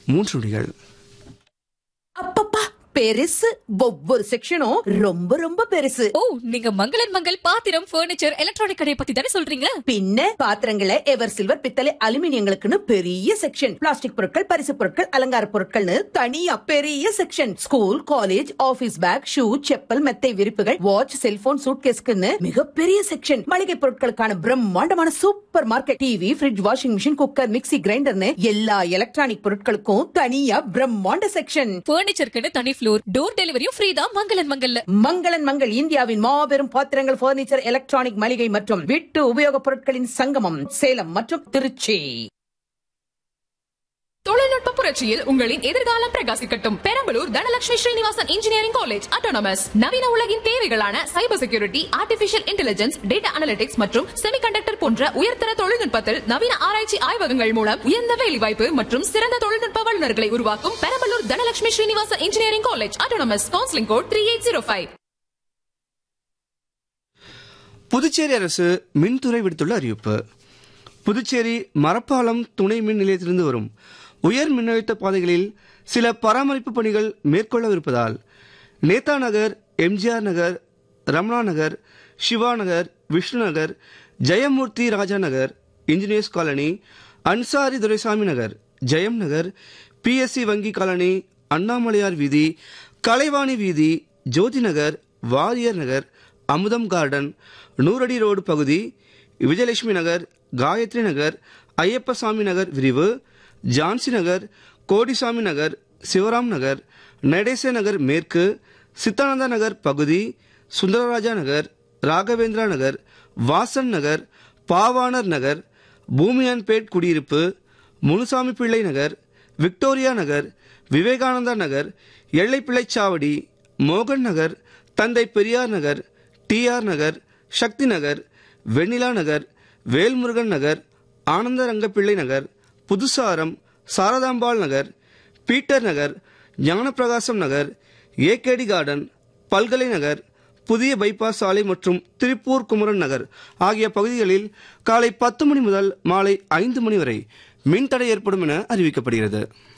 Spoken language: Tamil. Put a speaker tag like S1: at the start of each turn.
S1: மூன்று நொடிகள்
S2: அப்பப்பா பெருசு ஒவ்வொரு செக்ஷனும் ரொம்ப ரொம்ப பெருசு
S3: ஓ நீங்க மங்களன் மங்கள் பாத்திரம் பர்னிச்சர் எலக்ட்ரானிக் கடையை பத்தி தானே சொல்றீங்க
S2: பின்ன பாத்திரங்களை எவர் சில்வர் பித்தளை அலுமினியங்களுக்குன்னு பெரிய செக்ஷன் பிளாஸ்டிக் பொருட்கள் பரிசு பொருட்கள் அலங்கார பொருட்கள்னு தனியா பெரிய section school college office bag shoe chappal மெத்தை விரிப்புகள் வாட்ச் செல்போன் சூட்கேஸ்க்குன்னு மிகப்பெரிய செக்ஷன் மளிகை பொருட்களுக்கான பிரம்மாண்டமான supermarket TV fridge washing machine cooker mixie கிரைண்டர்னு எல்லா எலக்ட்ரானிக் பொருட்களுக்கும் தனியா பிரம்மாண்ட செக்ஷன்
S3: பர்னிச்சருக்குன்னு தனி ஃப்ளோர் டோர் டெலிவரியும் ஃப்ரீ தான் மங்களன் மங்கல்ல
S2: மங்களன் மங்கள் இந்தியாவின் மாபெரும் பாத்திரங்கள் பர்னிச்சர் எலக்ட்ரானிக் மளிகை மற்றும் வீட்டு உபயோகப் பொருட்களின் சங்கமம் சேலம் மற்றும் திருச்சி
S4: தொழில்நுட்ப புரட்சியில் உங்களின் எதிர்காலம் பிரகாசிக்கட்டும் Perambalur Dhanalakshmi Srinivasan engineering college autonomous நவீன உலகின் தேவைகளான cyber security artificial intelligence data analytics மற்றும் செமிகண்டக்டர் போன்ற உயர்தர தொழில்நுட்பத்தில் நவீன ஆராய்ச்சி ஆய்வகங்கள் மூலம் உயர்ந்த வேலைவாய்ப்பு மற்றும் சிறந்த தொழில்நுட்ப வல்லுநர்களை உருவாக்கும் Perambalur Dhanalakshmi Srinivasan engineering college autonomous counselling code three eight zero five
S1: Puducherry அரசு மின்துறை விடுத்துள்ள அறிவிப்பு புதுச்சேரி மரப்பாலம் துணை மின் நிலையத்திலிருந்து வரும் உயர் மின்னழுத்த பாதைகளில் சில பராமரிப்பு பணிகள் மேற்கொள்ளவிருப்பதால் Netha Nagar MGR Nagar Ramana Nagar Siva Nagar Vishnu Nagar Jayamoorthy Raja Nagar engineers colony Ansari Duraisamy Nagar Jayam Nagar PSC வங்கி காலனி அண்ணாமலையார் வீதி கலைவாணி வீதி ஜோதி நகர் வாரியர் நகர் அமுதம் கார்டன் நூறடி ரோடு பகுதி விஜயலட்சுமி நகர் காயத்ரி நகர் ஐயப்பசாமி நகர் விரிவு ஜான்சி நகர் கோடிசாமி நகர் சிவராம் நகர் நடேச நகர் மேற்கு சித்தானந்தா நகர் பகுதி சுந்தரராஜா நகர் ராகவேந்திரா நகர் வாசன் நகர் பாவாணர் நகர் பூமியான்பேட் குடியிருப்பு முனுசாமி பிள்ளை நகர் விக்டோரியா நகர் விவேகானந்தா நகர் எல்லைப்பிள்ளைச்சாவடி மோகன் நகர் தந்தை Periyar Nagar TR Nagar Sakthi Nagar Vennila Nagar Velmurugan Nagar Ananda Rangapillai Nagar Pudusaram Sarathambal Nagar Peter Nagar Gnanaprakasam Nagar AKT garden பல்கலை நகர் புதிய பைபாஸ் சாலை மற்றும் திருப்பூர் குமரன் நகர் ஆகிய பகுதிகளில் காலை பத்து மணி முதல் மாலை ஐந்து மணி வரை மின்தடை ஏற்படும் என அறிவிக்கப்படுகிறது